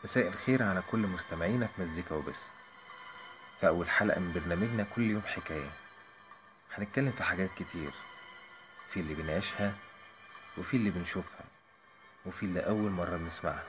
مساء الخير على كل مستمعينا في مزيكا وبس في أول حلقة من برنامجنا كل يوم حكاية هنتكلم في حاجات كتير في اللي بنعيشها وفي اللي بنشوفها وفي اللي أول مرة بنسمعها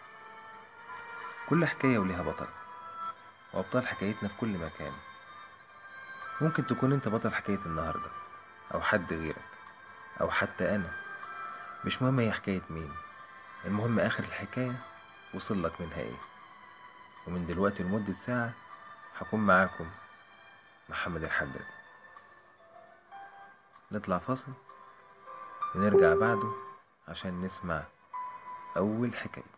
كل حكاية وليها بطل وأبطال حكايتنا في كل مكان ممكن تكون أنت بطل حكاية النهاردة أو حد غيرك أو حتى أنا مش مهم هي حكاية مين المهم آخر الحكاية وصل لك منها ايه ومن دلوقتي لمدة ساعة هكون معاكم محمد الحداد نطلع فاصل ونرجع بعده عشان نسمع أول حكاية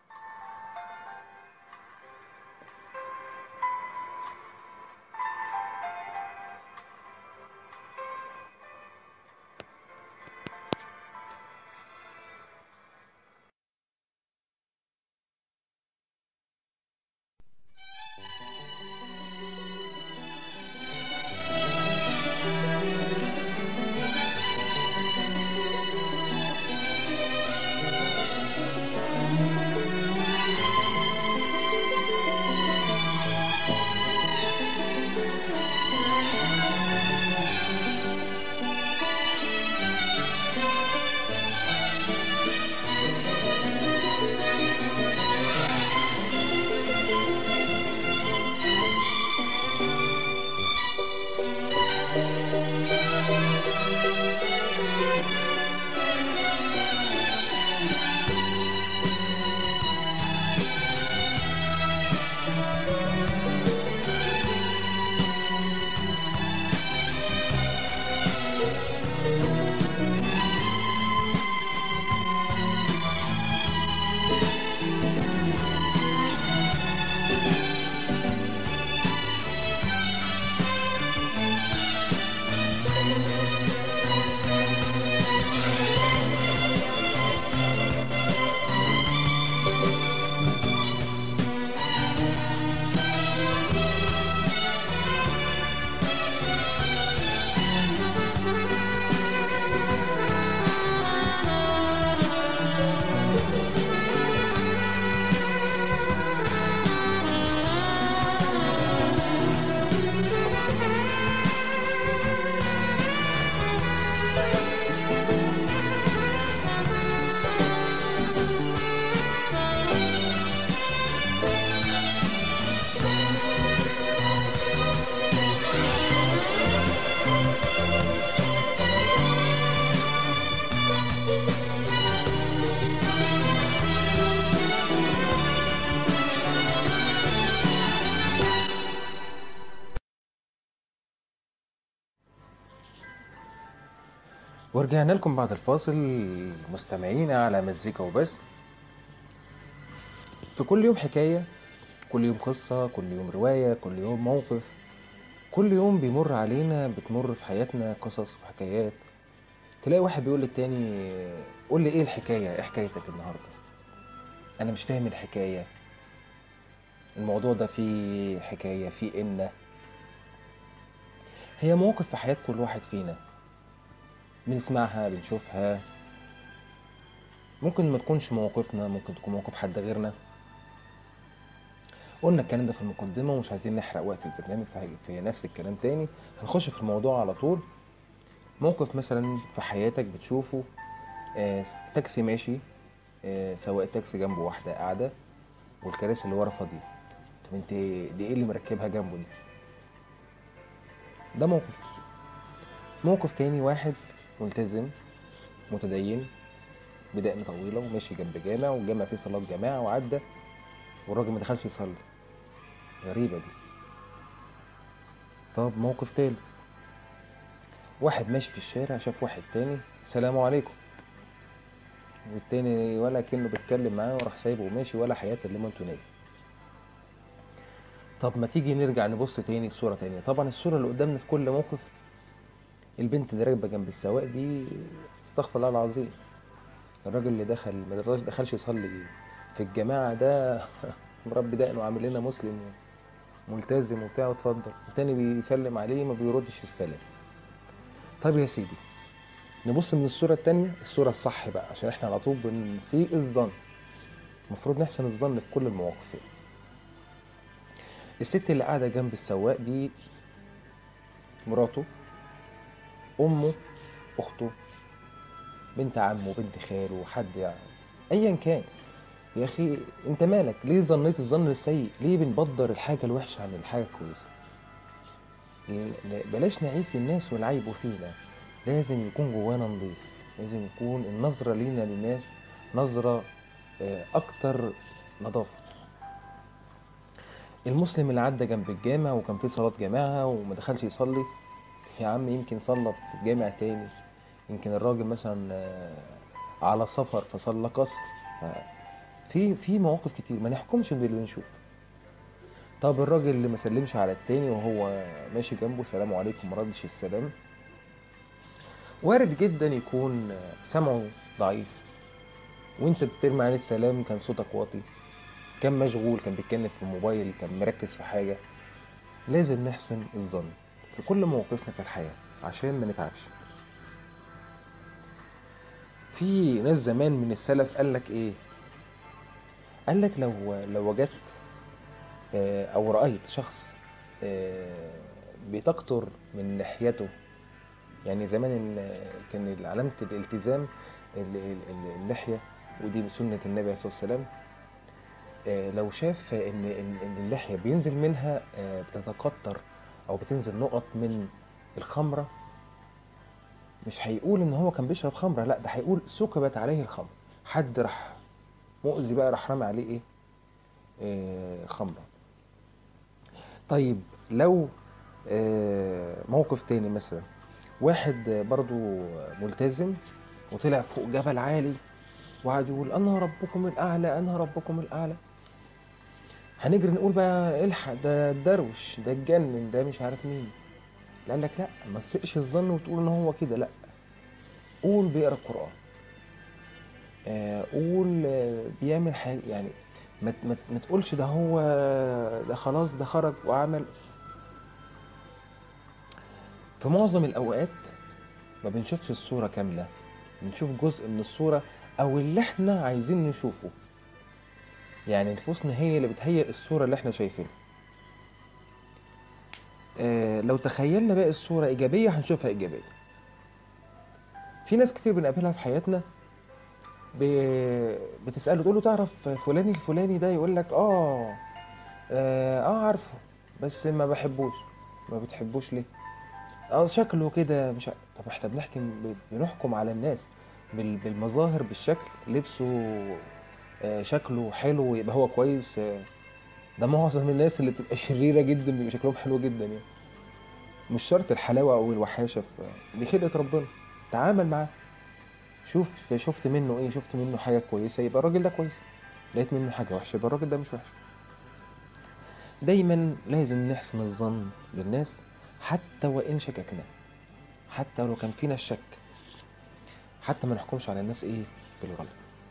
ورجعنا لكم بعد الفاصل مستمعينا على مزيكا وبس في كل يوم حكاية كل يوم قصة كل يوم رواية كل يوم موقف كل يوم بيمر علينا بتمر في حياتنا قصص وحكايات تلاقي واحد بيقول للتاني قول لي ايه الحكاية ايه حكايتك النهاردة انا مش فاهم الحكاية الموضوع ده فيه حكاية فيه إن هي مواقف في حياة كل واحد فينا بنسمعها بنشوفها ممكن ما تكونش مواقفنا ممكن تكون موقف حد غيرنا قلنا الكلام ده في المقدمة ومش عايزين نحرق وقت البرنامج في- في نفس الكلام تاني هنخش في الموضوع على طول موقف مثلا في حياتك بتشوفه آه، تاكسي ماشي آه، سواق تاكسي جنبه واحدة قاعدة والكراسي اللي ورا فاضية طب انت دي ايه اللي مركبها جنبه دي ده موقف موقف تاني واحد ملتزم متدين بدقن طويلة وماشي جنب جامع والجامع فيه صلاة جماعة وعدى والراجل ما دخلش يصلي غريبة دي طب موقف تالت واحد ماشي في الشارع شاف واحد تاني السلام عليكم والتاني ولا كأنه بيتكلم معاه وراح سايبه وماشي ولا حياة اللي ما انتوا نايم طب ما تيجي نرجع نبص تاني بصورة تانية طبعا الصورة اللي قدامنا في كل موقف البنت اللي راكبة جنب السواق دي استغفر الله العظيم الراجل اللي دخل ما دخلش يصلي في الجماعة ده مربي دقنه وعامل لنا مسلم ملتزم وبتاع واتفضل التاني بيسلم عليه ما بيردش في السلام طيب يا سيدي نبص من الصورة التانية الصورة الصح بقى عشان احنا على طول بنسيء الظن المفروض نحسن الظن في كل المواقف الست اللي قاعدة جنب السواق دي مراته أمه أخته بنت عمه بنت خاله حد يعني أيا كان يا أخي أنت مالك ليه ظنيت الظن السيء ليه بنبدر الحاجة الوحشة عن الحاجة الكويسة ل- ل- بلاش نعيب في الناس والعيب فينا لازم يكون جوانا نضيف لازم يكون النظرة لينا للناس نظرة آه، أكتر نظافة المسلم اللي عدى جنب الجامع وكان في صلاة جماعة وما دخلش يصلي يا عم يمكن صلى في الجامع تاني يمكن الراجل مثلا آه، على سفر فصلى قصر في في مواقف كتير ما نحكمش باللي نشوف طب الراجل اللي ما سلمش على التاني وهو ماشي جنبه سلام عليكم ما ردش السلام وارد جدا يكون آه، سمعه ضعيف وانت بترمي عليه السلام كان صوتك واطي كان مشغول كان بيتكلم في الموبايل كان مركز في حاجة لازم نحسن الظن في كل مواقفنا في الحياة عشان ما نتعبش في ناس زمان من السلف قال لك ايه قال لك لو لو وجدت آه، او رأيت شخص آه، بتقطر من لحيته يعني زمان ال- كان علامة الالتزام ال- ال- اللحية ودي سنة النبي عليه الصلاة والسلام آه، لو شاف ان ان إن اللحيه بينزل منها آه، بتتقطر او بتنزل نقط من الخمره مش هيقول ان هو كان بيشرب خمره لا ده هيقول سكبت عليه الخمر حد راح مؤذي بقى راح رمى عليه ايه آه، خمره طيب لو آه، موقف تاني مثلا واحد آه، برضو ملتزم وطلع فوق جبل عالي وقعد يقول انا ربكم الاعلى انا ربكم الاعلى هنجري نقول بقى الحق ده الدروش ده اتجنن ده مش عارف مين لا قال لك لا ما تسقش الظن وتقول ان هو كده لا قول بيقرا القران آه، قول آه، بيعمل حاجه يعني ما ت- ما ت- ما تقولش ده هو ده خلاص ده خرج وعمل في معظم الاوقات ما بنشوفش الصوره كامله بنشوف جزء من الصوره او اللي احنا عايزين نشوفه يعني نفوسنا هي اللي بتهيئ الصورة اللي احنا شايفينها آه لو تخيلنا بقى الصورة إيجابية هنشوفها إيجابية في ناس كتير بنقابلها في حياتنا ب... بتسأله تقول له تعرف فلان الفلاني ده يقول لك آه آه, آه عارفه بس ما بحبوش ما بتحبوش ليه؟ اه شكله كده مش ع- طب احنا بنحكم بنحكم على الناس بال- بالمظاهر بالشكل لبسه آه، شكله حلو يبقى هو كويس آه، ده معظم الناس اللي بتبقى شريرة جدا بيبقى شكلهم حلو جدا يعني مش شرط الحلاوة أو الوحاشة في دي خلقة ربنا تعامل معاه شوف شفت منه ايه شفت منه حاجة كويسة يبقى الراجل ده كويس لقيت منه حاجة وحشة يبقى الراجل ده مش وحش دايما لازم نحسن الظن بالناس حتى وإن شككنا حتى لو كان فينا الشك حتى ما نحكمش على الناس ايه بالغلط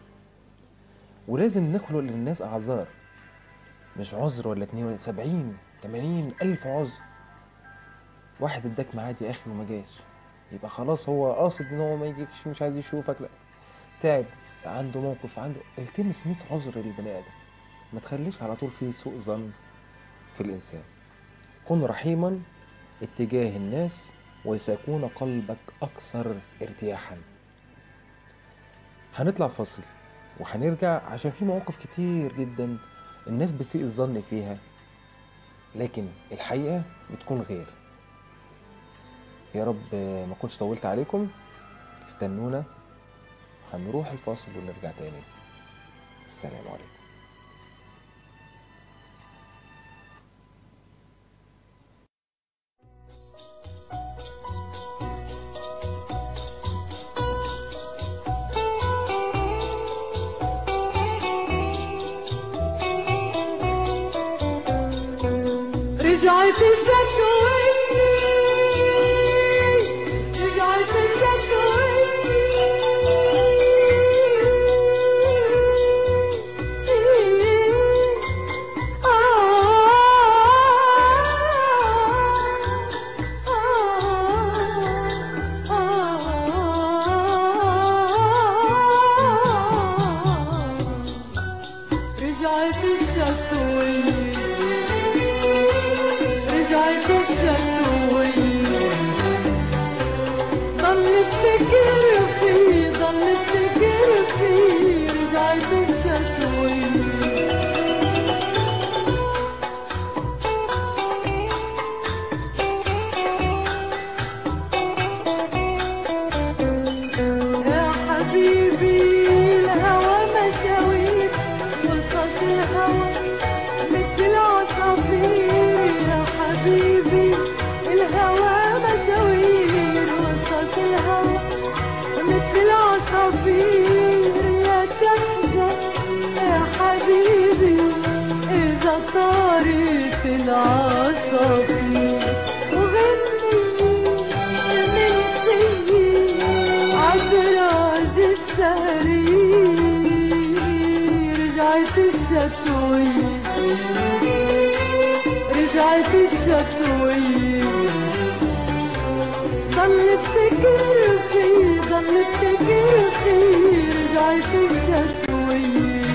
ولازم نخلق للناس اعذار مش عذر ولا اتنين ولا سبعين تمانين الف عذر واحد اداك ميعاد يا اخي وما جاش يبقى خلاص هو قاصد ان هو ما يجيكش مش عايز يشوفك لا تعب عنده موقف عنده التمس 100 عذر للبني ادم ما تخليش على طول فيه سوء ظن في الانسان كن رحيما اتجاه الناس وسيكون قلبك اكثر ارتياحا هنطلع فاصل وهنرجع عشان في مواقف كتير جدا الناس بتسيء الظن فيها لكن الحقيقة بتكون غير يا رب ما كنتش طولت عليكم استنونا هنروح الفاصل ونرجع تاني السلام عليكم رجعت الزكوي رجعت الزكوي رجعت الشكوي افتكر فيه ضل افتكر فيه رجعت الشتوية يا حبيبي الهوى مشاوير قصص الهوى مثل العصافير يا حبيبي الهوى مشاوير قصص الهوى مثل العصافير لا تحزن يا حبيبي إذا طارت العصافير وغني من سيي عبراج السهري رجعت الشتوية رجعت الشتوية ضل افتكر فيه ضل افتكر فيه رجعت الشتوية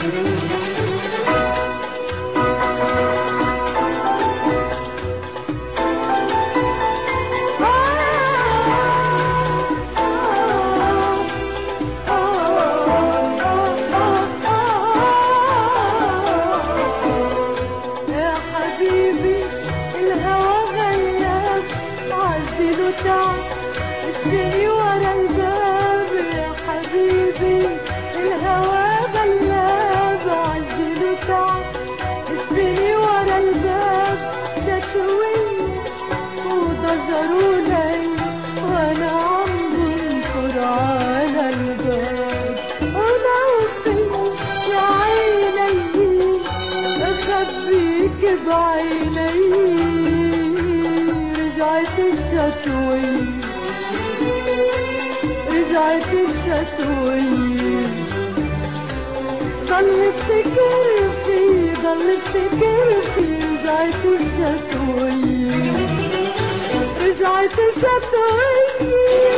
يا حبيبي الهوى غلاب عجل وتعب السني ورا الباب يا حبيبي الهوى غلاب عجل وتعب السني ورا الباب شتوي وضجر وليل وانا عم بنكر على الباب ولو في يا عيني اخبيك بعيني رجعت الشتوي رجعت الشتوي ضل افتكر فيه ضل افتكر فيه رجعت الشتوي رجعت الشتوي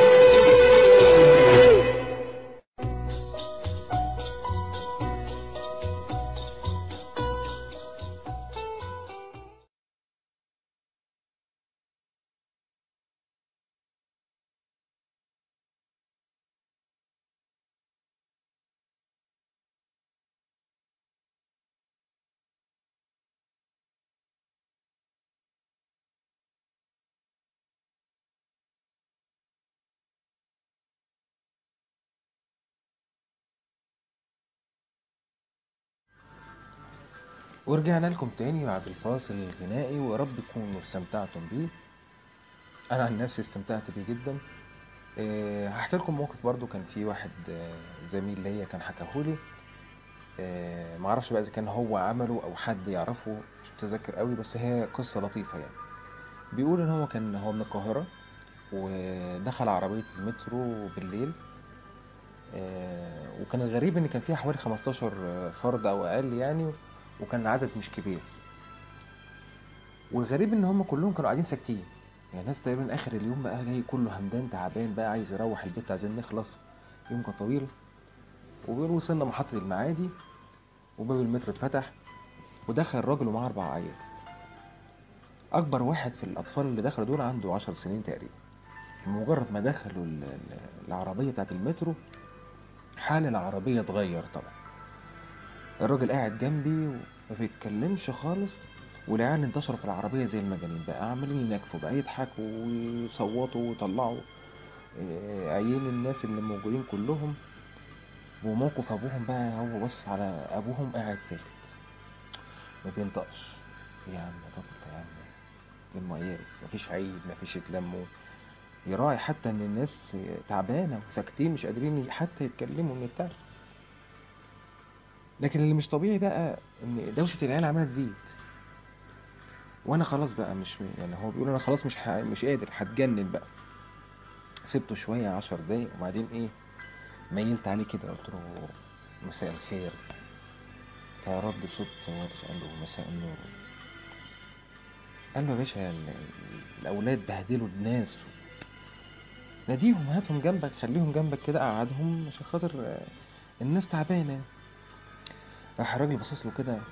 ورجعنا لكم تاني بعد الفاصل الغنائي ويا رب تكونوا استمتعتم بيه انا عن نفسي استمتعت بيه جدا أه هحكي لكم موقف برضو كان في واحد آه، زميل ليا كان حكاهولي أه معرفش بقى اذا كان هو عمله او حد يعرفه مش متذكر قوي بس هي قصة لطيفة يعني بيقول ان هو كان هو من القاهرة ودخل عربية المترو بالليل آه، وكان الغريب ان كان فيها حوالي 15 فرد او اقل يعني وكان العدد مش كبير والغريب ان هم كلهم كانوا قاعدين ساكتين يعني الناس تقريبا اخر اليوم بقى جاي كله همدان تعبان بقى عايز يروح البيت عايزين نخلص يوم كان طويل وبيقولوا وصلنا محطة المعادي وباب المترو اتفتح ودخل راجل ومعاه اربع عيال اكبر واحد في الاطفال اللي دخلوا دول عنده عشر سنين تقريبا بمجرد ما دخلوا ال- ال- العربية بتاعت المترو حال العربية اتغير طبعا الراجل قاعد جنبي وما بيتكلمش خالص والعيال انتشروا في العربية زي المجانين بقى عمالين ينكفوا بقى يضحكوا ويصوتوا ويطلعوا آه، عيين الناس اللي موجودين كلهم وموقف ابوهم بقى هو باصص على ابوهم قاعد ساكت ما بينطقش يا عم الراجل يا عم لموا عيال مفيش عيد مفيش يتلموا يراعي حتى ان الناس تعبانه وساكتين مش قادرين حتى يتكلموا من التعب لكن اللي مش طبيعي بقى ان دوشه العيال عماله تزيد وانا خلاص بقى مش يعني هو بيقول انا خلاص مش ح... مش قادر هتجنن بقى سبته شويه عشر دقايق وبعدين ايه ميلت عليه كده قلت له مساء الخير فرد بصوت واطي قال له مساء النور قال له يا باشا ال- ال- الاولاد بهدلوا الناس ناديهم هاتهم جنبك خليهم جنبك كده قعدهم عشان خاطر آه، الناس تعبانه راح الراجل باصص له كده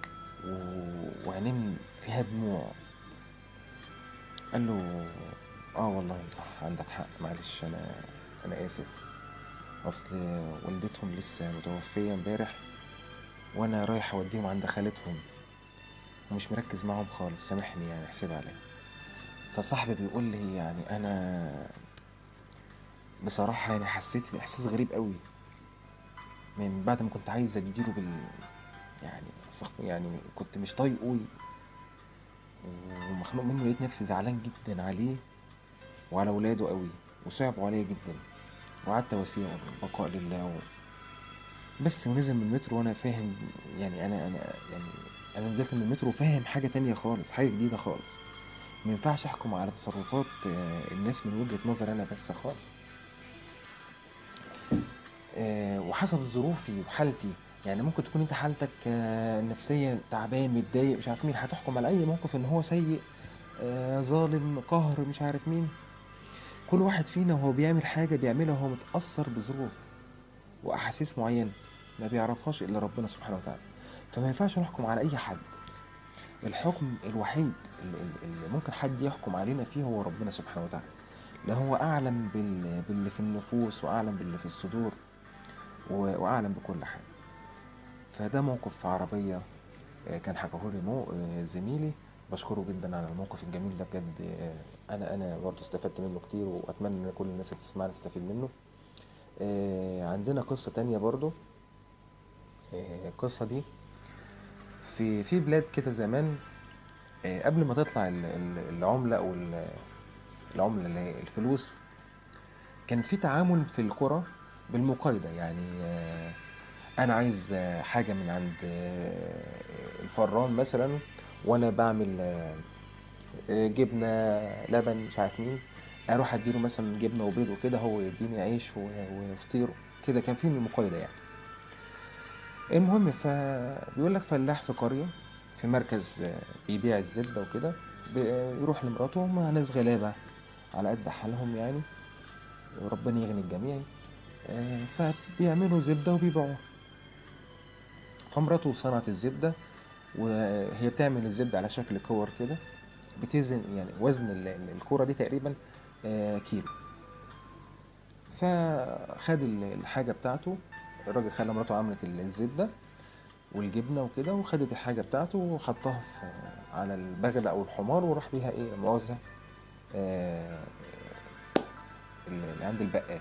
و... وعينيه فيها دموع قال له اه والله صح عندك حق معلش انا انا اسف اصل والدتهم لسه متوفية امبارح وانا رايح اوديهم عند خالتهم ومش مركز معاهم خالص سامحني يعني احسب عليا فصاحبي بيقول لي يعني انا بصراحة يعني حسيت احساس غريب قوي من بعد ما كنت عايز اديله بال يعني استغفر يعني كنت مش طايقه ومخنوق منه لقيت نفسي زعلان جدا عليه وعلى ولاده قوي وصعبوا عليا جدا وقعدت اواسيهم بقاء لله و... بس ونزل من المترو وانا فاهم يعني انا انا يعني انا نزلت من المترو فاهم حاجه تانية خالص حاجه جديده خالص ما ينفعش احكم على تصرفات آه، الناس من وجهه نظر انا بس خالص آه، وحسب ظروفي وحالتي يعني ممكن تكون انت حالتك آه، النفسيه تعبان متضايق مش عارف مين هتحكم على اي موقف ان هو سيء آه، ظالم قهر مش عارف مين كل واحد فينا وهو بيعمل حاجه بيعملها وهو متاثر بظروف واحاسيس معينه ما بيعرفهاش الا ربنا سبحانه وتعالى فما ينفعش نحكم على اي حد الحكم الوحيد اللي, اللي ممكن حد يحكم علينا فيه هو ربنا سبحانه وتعالى لا هو اعلم بال- باللي في النفوس واعلم باللي في الصدور و- واعلم بكل حاجه فده موقف في عربيه آه، كان حكاه لي مو آه، زميلي بشكره جدا على الموقف الجميل ده بجد آه، انا انا برضه استفدت منه كتير واتمنى ان كل الناس اللي بتسمعني تستفيد منه آه، عندنا قصه تانية برضه آه، القصه دي في في بلاد كده زمان آه، قبل ما تطلع ال- ال- العمله او ال- العمله اللي هي الفلوس كان في تعامل في القرى بالمقايضة يعني آه، أنا عايز آه، حاجة من عند آه، الفران مثلا وأنا بعمل آه، آه، جبنة لبن مش عارف مين أروح أديله مثلا جبنة وبيض وكده هو يديني عيش و- وفطير كده كان في مقايضة يعني المهم فبيقول لك فلاح في قرية في مركز آه، بيبيع الزبدة وكده بيروح لمراته هم ناس غلابة على قد حالهم يعني وربنا يغني الجميع آه، فبيعملوا زبدة وبيبيعوها فمراته صنعت الزبدة وهي بتعمل الزبدة على شكل كور كده بتزن يعني وزن ال- ال- الكورة دي تقريبا آه، كيلو فخد ال- الحاجة بتاعته الراجل خلى مراته عملت ال- الزبدة والجبنة وكده وخدت الحاجة بتاعته وحطها في على البغل أو الحمار وراح بيها إيه موزع آه، اللي عند البقال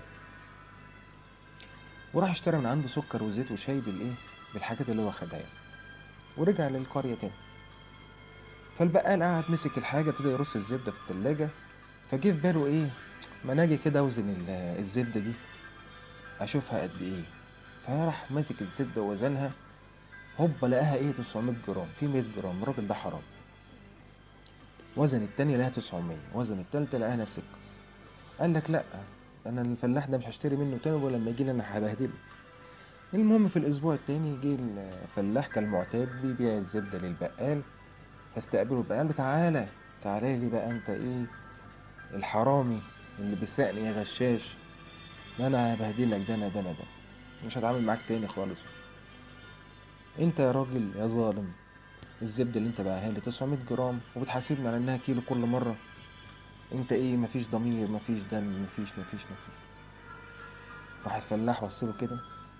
وراح اشترى من عنده سكر وزيت وشاي بالايه بالحاجات اللي هو خدها يعني ورجع للقرية تاني فالبقال قعد مسك الحاجة ابتدى يرص الزبدة في التلاجة فجه في باله ايه ما ناجي كده اوزن ال- الزبدة دي اشوفها قد ايه فراح ماسك الزبدة ووزنها هوبا لقاها ايه 900 جرام في 100 جرام الراجل ده حرام وزن التانية لقاها 900 وزن التالتة لقاها نفس القصة قال لك لا انا الفلاح ده مش هشتري منه تاني ولما يجي لي انا هبهدله المهم في الاسبوع التاني جه الفلاح كالمعتاد بيبيع الزبده للبقال فاستقبله البقال تعالى تعالى لي بقى انت ايه الحرامي اللي بيسرقني يا غشاش ده انا هبهدلك ده انا ده انا ده مش هتعامل معاك تاني خالص انت يا راجل يا ظالم الزبده اللي انت باعها لي 900 جرام وبتحاسبني على انها كيلو كل مره انت ايه مفيش ضمير مفيش دم مفيش مفيش مفيش راح الفلاح بصله كده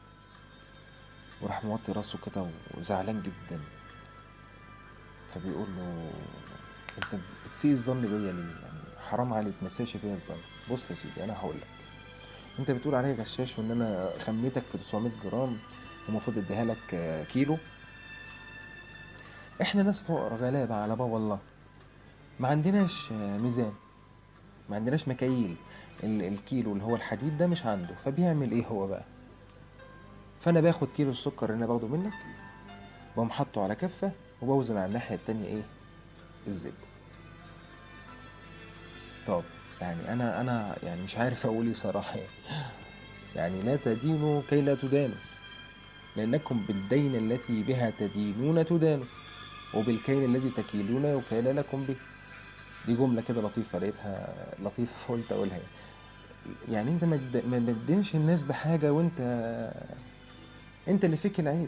وراح موطي راسه كده وزعلان جدا فبيقول له انت بتسيء الظن بيا ليه يعني حرام عليك ما تسيئش فيا الظن بص يا سيدي انا هقول لك انت بتقول عليا غشاش وان انا خميتك في 900 جرام ومفروض اديها لك آه، كيلو احنا ناس فقراء غلابة على باب الله ما عندناش آه، ميزان ما عندناش مكاييل ال- الكيلو اللي هو الحديد ده مش عنده فبيعمل ايه هو بقى فانا باخد كيلو السكر اللي انا باخده منك بقوم حاطه على كفه وبوزن على الناحيه التانية ايه الزبده طب يعني انا انا يعني مش عارف اقول ايه صراحه يعني يعني لا تدينوا كي لا تدانوا لانكم بالدين التي بها تدينون تدانوا وبالكيل الذي تكيلون يكال لكم به دي جمله كده لطيفه لقيتها لطيفه فقلت اقولها يعني. يعني انت ما تد- ما ما تدينش الناس بحاجه وانت انت اللي فيك العيب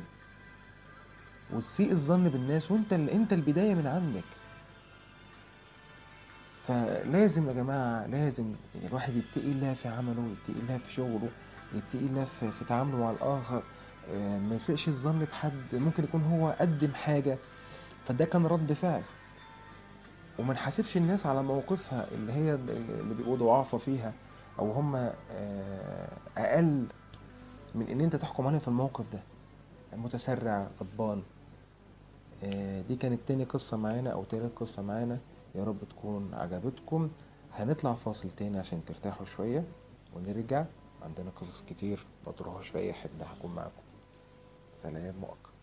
وتسيء الظن بالناس وانت ال... انت البدايه من عندك فلازم يا جماعة لازم الواحد يتقي الله في عمله يتقي الله في شغله يتقي الله في, في تعامله مع الآخر آه، ما يسيئش الظن بحد ممكن يكون هو قدم حاجة فده كان رد فعل وما نحاسبش الناس على موقفها اللي هي اللي بيبقوا ضعافة فيها أو هم آه، أقل من إن أنت تحكم عليهم في الموقف ده متسرع غضبان آه، دي كانت تاني قصة معانا أو تالت قصة معانا يا رب تكون عجبتكم هنطلع فاصل تاني عشان ترتاحوا شوية ونرجع عندنا قصص كتير ما تروحوش في أي حتة هكون معاكم سلام مؤقت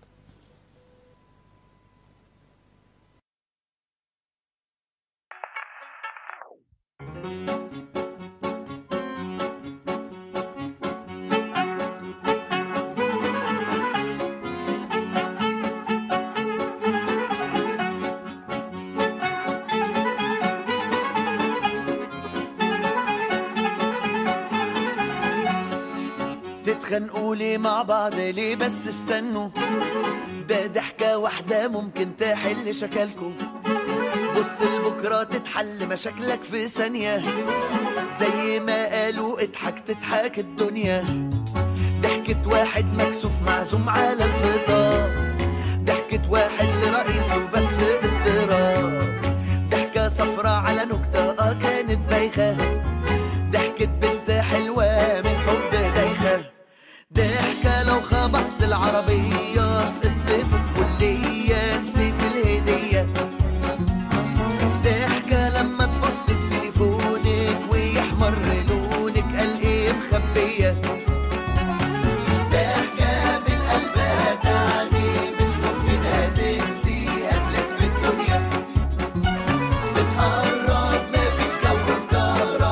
تتخانقوا ليه مع بعض ليه بس استنوا ده ضحكة واحدة ممكن تحل شكلكوا بص لبكرة تتحل مشاكلك في ثانية زي ما قالوا اضحك تضحك الدنيا ضحكة واحد مكسوف معزوم على الفطار ضحكة واحد لرئيسه بس اضطراب ضحكة صفرة على نكتة اه كانت بايخة ضحكة بنت حلوة من حب دايخة ضحكة لو خبطت العربية سقطت في الكلية نسيت الهدية ضحكة لما تبص في تليفونك ويحمر لونك قال ايه مخبية ضحكة من قلبها تعني مش ممكن هتنسي هتلف الدنيا بتقرب مفيش جو مكهرب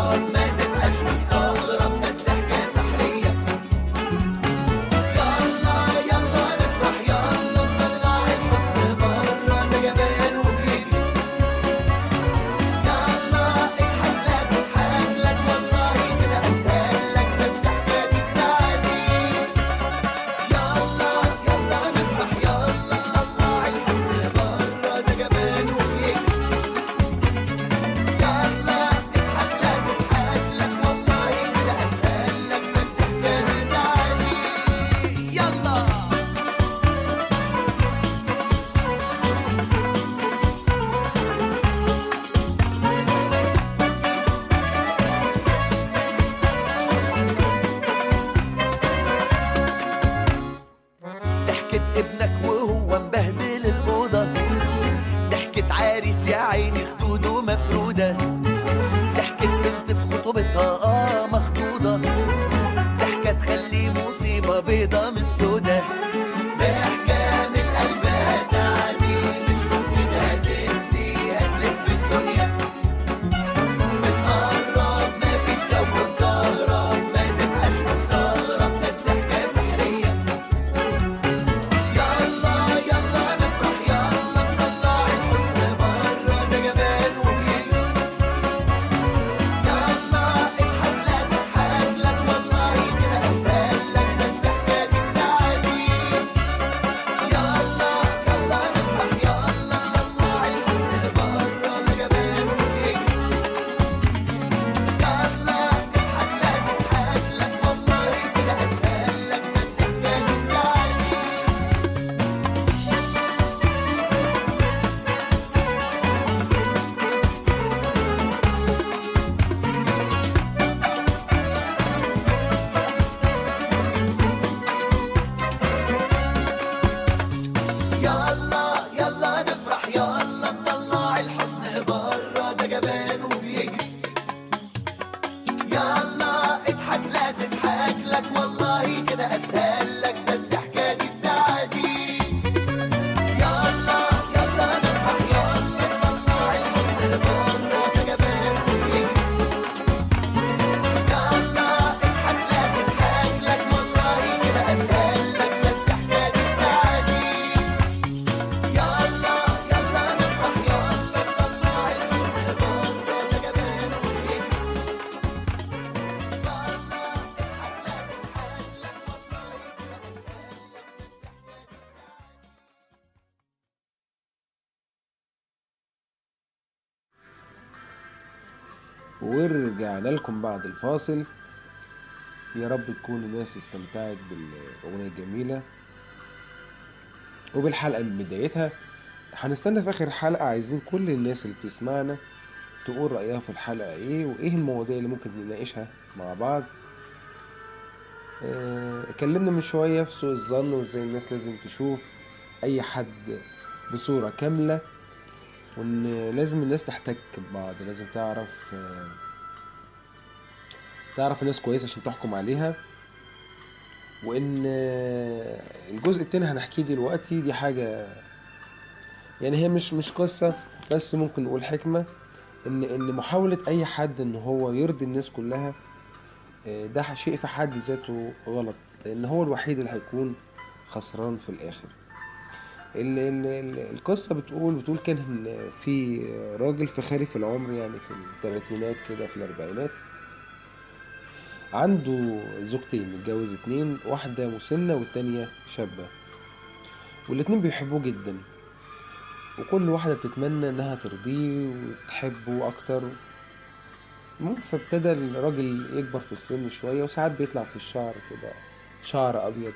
ورجعنا لكم بعد الفاصل يا رب تكون الناس استمتعت بالأغنية الجميلة وبالحلقة من بدايتها هنستنى في آخر الحلقة عايزين كل الناس اللي بتسمعنا تقول رأيها في الحلقة ايه وايه المواضيع اللي ممكن نناقشها مع بعض آه، اتكلمنا من شوية في سوء الظن وازاي الناس لازم تشوف أي حد بصورة كاملة وإن لازم الناس تحتك ببعض لازم تعرف آه، تعرف الناس كويسة عشان تحكم عليها وإن آه، الجزء التاني هنحكيه دلوقتي دي حاجة يعني هي مش مش قصة بس ممكن نقول حكمة إن إن محاولة أي حد إن هو يرضي الناس كلها آه، ده شيء في حد ذاته غلط لان هو الوحيد اللي هيكون خسران في الاخر ال ال ال القصة بتقول بتقول كان إن في راجل في خارف العمر يعني في الثلاثينات كده في الأربعينات عنده زوجتين متجوز اتنين واحدة مسنة والتانية شابة والاتنين بيحبوه جدا وكل واحدة بتتمنى إنها ترضيه وتحبه أكتر المهم فابتدى الراجل يكبر في السن شوية وساعات بيطلع في الشعر كده شعر أبيض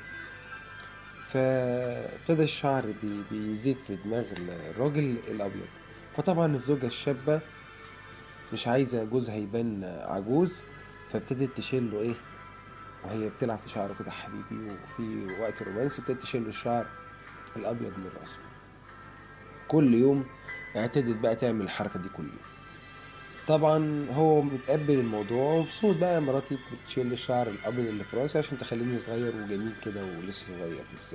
فابتدى الشعر بي بيزيد في دماغ الراجل الأبيض فطبعا الزوجة الشابة مش عايزة جوزها يبان عجوز فابتدت تشيله ايه وهي بتلعب في شعره كده حبيبي وفي وقت رومانسي ابتدت تشيله الشعر الأبيض من راسه كل يوم اعتدت بقى تعمل الحركة دي كل يوم طبعا هو متقبل الموضوع ومبسوط بقى مراتي بتشيل الشعر الابيض اللي في راسي عشان تخليني صغير وجميل كده ولسه صغير في السن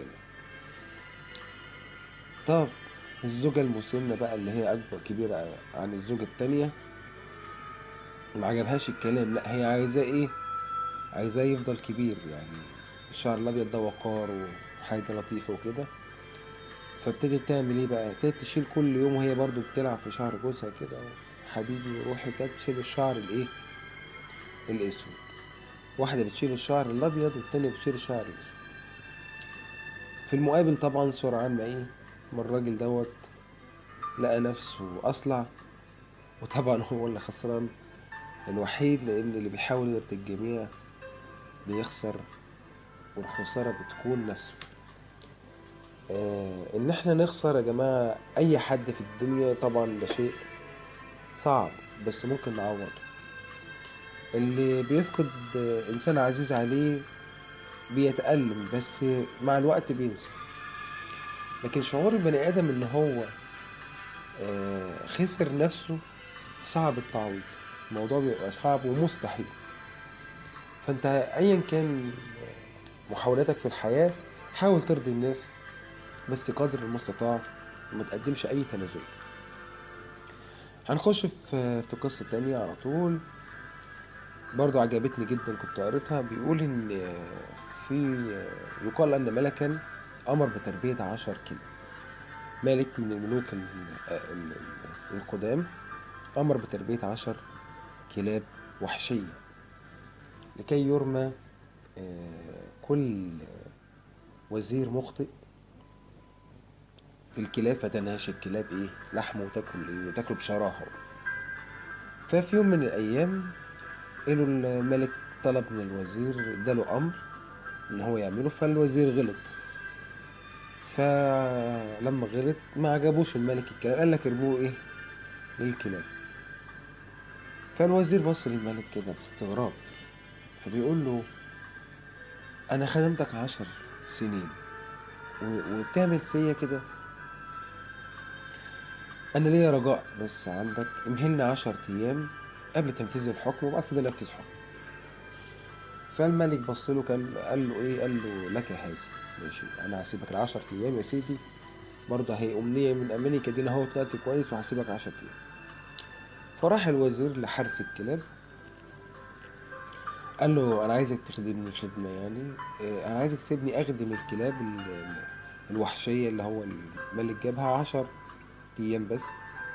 طب الزوجة المسنة بقى اللي هي أكبر كبيرة عن الزوجة التانية ما عجبهاش الكلام لا هي عايزاه إيه عايزاه يفضل كبير يعني الشعر الأبيض ده وقار وحاجة لطيفة وكده فابتدت تعمل ايه بقى ابتدت تشيل كل يوم وهي برضو بتلعب في شعر جوزها كده حبيبي وروحي ابتدت تشيل الشعر الايه الاسود واحدة بتشيل الشعر الابيض والتانية بتشيل الشعر الاسود في المقابل طبعا سرعان ما ايه ما الراجل دوت لقى نفسه اصلع وطبعا هو اللي خسران الوحيد لان اللي بيحاول يرضي الجميع بيخسر والخسارة بتكون نفسه آه ان احنا نخسر يا جماعة اي حد في الدنيا طبعا ده شيء صعب بس ممكن نعوضه اللي بيفقد آه، انسان عزيز عليه بيتألم بس مع الوقت بينسى لكن شعور البني ادم ان هو آه خسر نفسه صعب التعويض الموضوع بيبقى صعب ومستحيل فانت ايا كان محاولاتك في الحياة حاول ترضي الناس بس قدر المستطاع ما تقدمش اي تنازل هنخش في في قصة تانية على طول برضو عجبتني جدا كنت قريتها بيقول ان في يقال ان ملكا امر بتربية عشر كلاب ملك من الملوك ال- ال- القدام امر بتربية عشر كلاب وحشية لكي يرمى آه، كل وزير مخطئ في الكلاب فتنهش الكلاب ايه لحمه وتاكل ايه وتاكله بشراهه ففي يوم من الايام قالوا الملك طلب من الوزير اداله امر ان هو يعمله فالوزير غلط فلما غلط ما عجبوش الملك الكلام قال لك ارموه ايه للكلاب فالوزير بص للملك كده باستغراب فبيقول له انا خدمتك عشر سنين و- وبتعمل فيا كده انا ليا رجاء بس عندك امهلني عشر ايام قبل تنفيذ الحكم وبعد كده نفذ حكم فالملك بص له كان قال له ايه قال له لك هذا ماشي انا هسيبك العشر ايام يا سيدي برضه هي امنيه من امانيك دي اهو طلعت كويس وهسيبك عشر ايام فراح الوزير لحارس الكلاب قال له انا عايزك تخدمني خدمه يعني إيه، انا عايزك تسيبني اخدم الكلاب ال- ال- الوحشيه اللي هو الملك جابها عشر ايام بس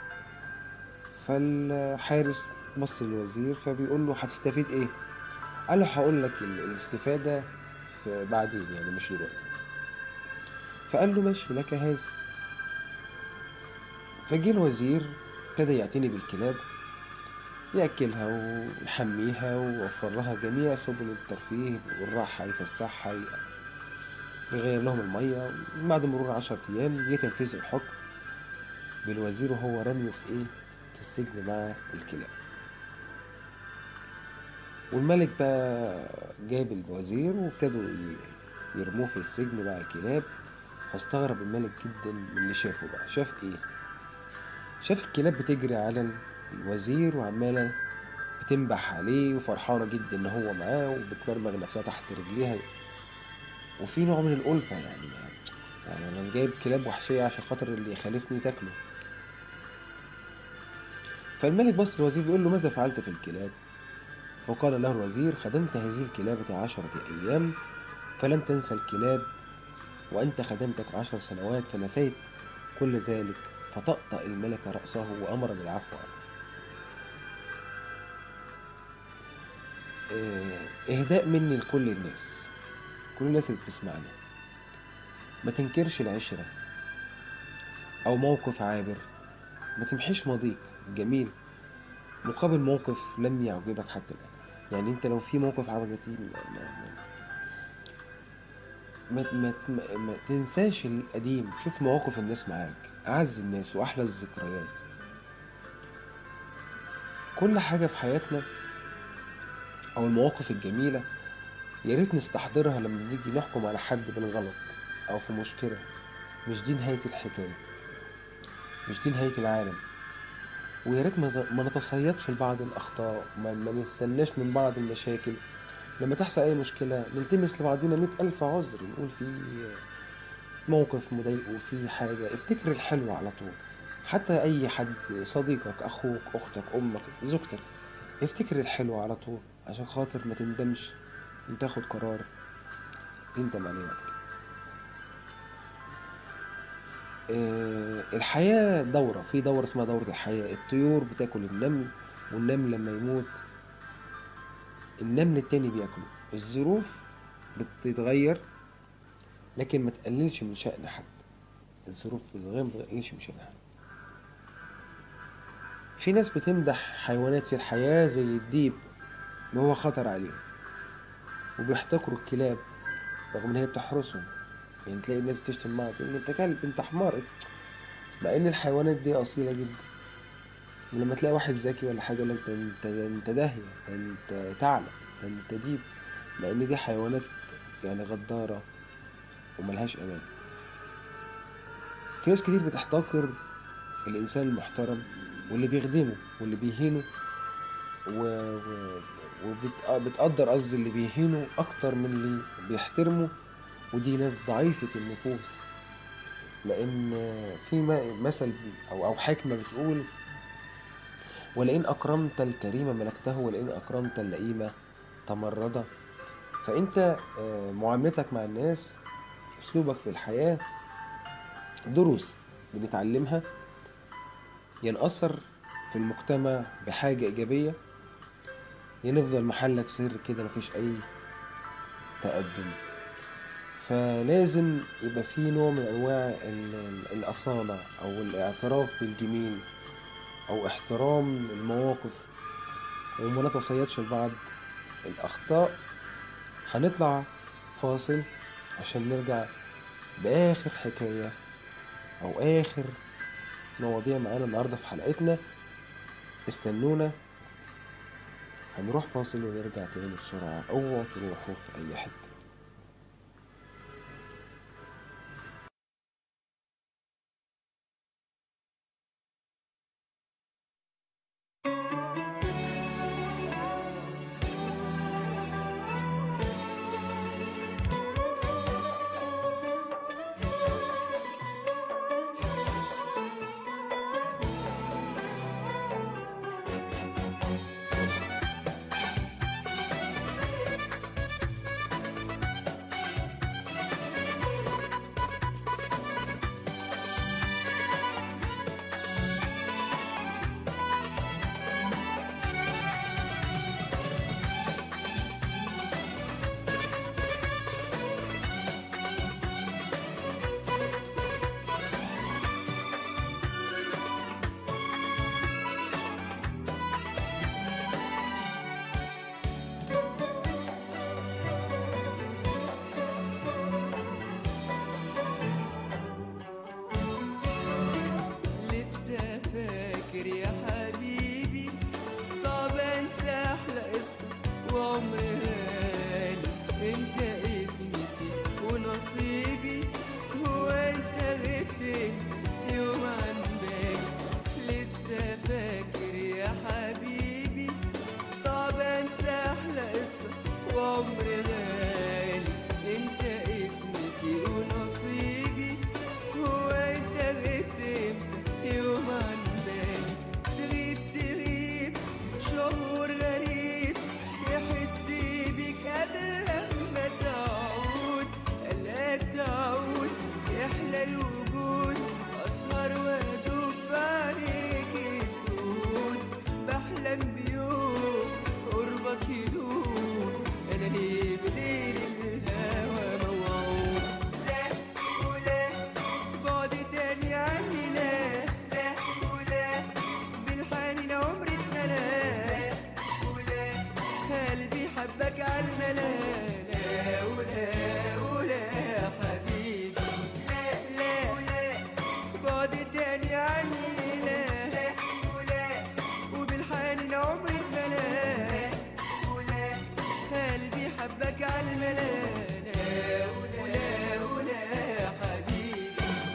فالحارس بص للوزير فبيقول له هتستفيد ايه قال له هقول لك ال- الاستفاده في بعدين يعني مش دلوقتي فقال له ماشي لك هذا فجه الوزير ابتدى يعتني بالكلاب يأكلها ويحميها ويوفر لها جميع سبل الترفيه والراحة يفسحها ي- يغير لهم المية بعد مرور عشرة أيام يتنفذ الحكم بالوزير وهو رميه في إيه؟ في السجن مع الكلاب والملك بقى جاب الوزير وابتدوا ي- يرموه في السجن مع الكلاب فاستغرب الملك جدا من اللي شافه بقى شاف ايه شاف الكلاب بتجري على الوزير وعمالة بتنبح عليه وفرحانة جدا ان هو معاه وبتمرمغ نفسها تحت رجليها وفي نوع من الألفة يعني يعني انا جايب كلاب وحشية عشان خاطر اللي يخالفني تاكله فالملك بص للوزير بيقول له ماذا فعلت في الكلاب فقال له الوزير خدمت هذه الكلابة عشرة أيام فلم تنسى الكلاب وأنت خدمتك عشر سنوات فنسيت كل ذلك فطأطأ الملك رأسه وأمر بالعفو عنه آه، إهداء مني لكل الناس كل الناس اللي بتسمعنا ما تنكرش العشرة أو موقف عابر ما تمحيش ماضيك الجميل مقابل موقف لم يعجبك حتى الآن يعني انت لو في موقف عجبك ما, ما, ما, ما, ما, ما تنساش القديم شوف مواقف الناس معاك أعز الناس وأحلى الذكريات كل حاجة في حياتنا أو المواقف الجميلة يا ريت نستحضرها لما نيجي نحكم على حد بالغلط أو في مشكلة مش دي نهاية الحكاية مش دي نهاية العالم ويا ريت ما ما نتصيدش لبعض الأخطاء ما, ما نستناش من بعض المشاكل لما تحصل أي مشكلة نلتمس لبعضنا مئة ألف عذر نقول في موقف مضايقه في حاجة افتكر الحلو على طول حتى أي حد صديقك أخوك أختك أمك زوجتك افتكر الحلو على طول عشان خاطر ما تندمش وتاخد قرار تندم عليه بعد كده آه، الحياة دورة في دورة اسمها دورة الحياة الطيور بتاكل النمل والنمل لما يموت النمل التاني بياكله الظروف بتتغير لكن ما تقللش من شأن حد الظروف بتتغير ما تقللش من شأن حد في ناس بتمدح حيوانات في الحياة زي الديب اللي هو خطر عليهم وبيحتقروا الكلاب رغم ان هي بتحرسهم يعني تلاقي الناس بتشتم بعض تقول له انت كلب انت حمار مع ان الحيوانات دي اصيله جدا ولما تلاقي واحد ذكي ولا حاجه يقول لك ده انت ده انت داهيه ده انت ثعلب ده انت ديب مع ان دي حيوانات يعني غداره وملهاش امان في ناس كتير بتحتقر الانسان المحترم واللي بيخدمه واللي بيهينه و... و... وبتقدر قصدي اللي بيهينه اكتر من اللي بيحترمه ودي ناس ضعيفة النفوس لأن في م- مثل أو أو حكمة بتقول ولئن أكرمت الكريم ملكته ولئن أكرمت اللئيم تمرده فأنت آه، معاملتك مع الناس أسلوبك في الحياة دروس بنتعلمها يا نأثر في المجتمع بحاجة إيجابية يا نفضل محلك سر كده مفيش أي تقدم فلازم يبقى في نوع من انواع ال- ال- الاصاله او الاعتراف بالجميل او احترام المواقف وما نتصيدش لبعض الاخطاء هنطلع فاصل عشان نرجع باخر حكايه او اخر مواضيع معانا النهارده في حلقتنا استنونا هنروح فاصل ونرجع تاني بسرعه اوعوا تروحوا في اي حته فاكر يا حبيبي صعب انسى احلى قصه وعمر هاني انت اسمتي ونصيبي هو انت غبت يوم عن بالي لسه فاكر يا حبيبي صعب انسى احلى قصه وعمر غالي انت اسمتي ونصيبي هو انت غبت امتى يوم عن بالي تغيب تغيب شعور غريب تحس بيك قبل ما تعود قلقك تعود يحلى الوجود اسهر وادوب في عليك السود بحلم بيوم قربك يدوم انا ليه بليل الهوى موعود لا ولا بعد تاني عني لا لا ولا بالحنين عمري اتملا ولا قلبي حبك عالملا لا ولا ولا يا حبيبي لا لا ولا بعد تاني عني لا لا ولا وبالحنين عمري اتملا ولا قلبي حبك عالملا لا ولا ولا يا حبيبي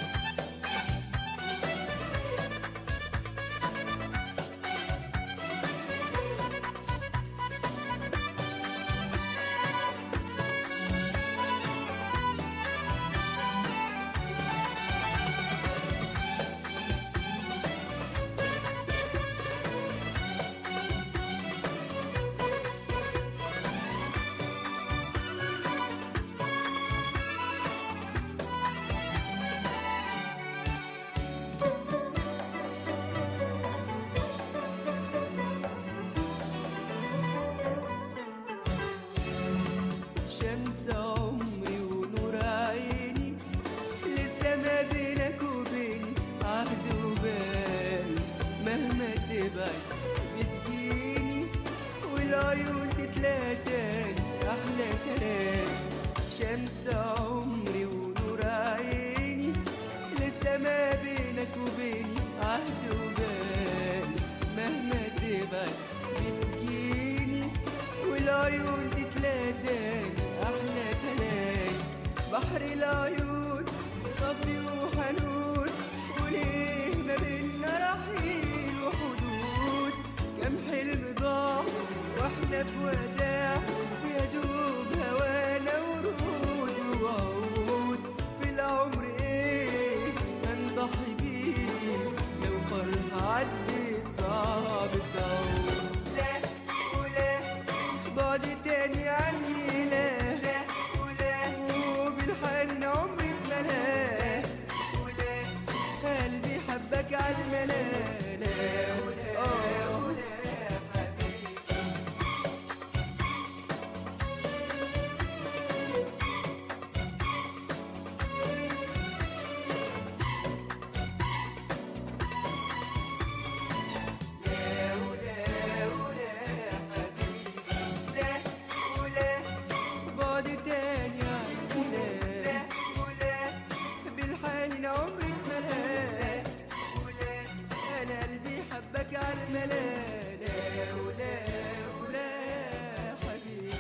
شمس عمري ونور عيني لسه ما بينك وبيني عهد وبال مهما تبعد بتجيني والعيون تتلاقى تاني احلى كلام شمس عمري ونور عيني لسه ما بينك وبيني عهد وبال مهما تبعد بتجيني والعيون تتلاقى احلى كلام بحر العيون صافي وحنون وليه ما بينا رحيل وحدود كم حلم ضاع واحنا في وداع يا دوب هوانا ورود وعود في العمر ايه هنضحي بيه لو فرحة عدت صعب تعود لا ولا بعد تاني عني لا لا ولا وبالحن عمري اتملا ولا قلبي حبك عالملا لا ولا ولا يا حبيبي لا ولا ولا يا حبيبي لا ولا بعد تاني عني لا لا ولا بالحنين عمري اتملا ولا انا قلبي حبك عالملا لا ولا ولا يا حبيبي